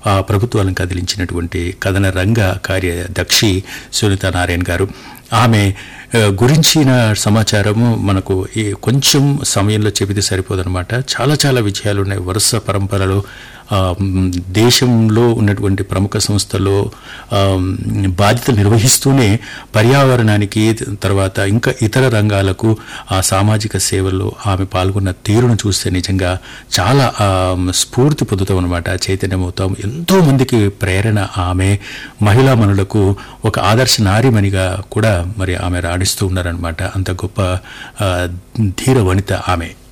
ఆ, ప్రభుత్వాలను కదిలించినటువంటి కథన రంగ కార్యదక్షి సునీత నారాయణ గారు ఆమె ఆ, గురించిన సమాచారము మనకు ఈ కొంచెం సమయంలో చెబితే సరిపోదన్నమాట చాలా చాలా విజయాలు ఉన్నాయి వరుస పరంపరలో ఆ, మ్, దేశంలో ఉన్నటువంటి ప్రముఖ సంస్థల్లో ఆ, మ్, బాధ్యతలు నిర్వహిస్తూనే పర్యావరణానికి తర్వాత ఇంకా ఇతర రంగాలకు ఆ సామాజిక సేవల్లో ఆమె పాల్గొన్న తీరును చూస్తే నిజంగా చాలా ఆ, స్ఫూర్తి పొందుతాం అనమాట చైతన్యమవుతాం ఎంతో మందికి ప్రేరణ ఆమె మహిళా మనులకు ఒక ఆదర్శ నారిమణిగా కూడా మరి ఆమె రాణిస్తూ ఉన్నారనమాట అంత గొప్ప ఆ, ధీర వనిత ఆమె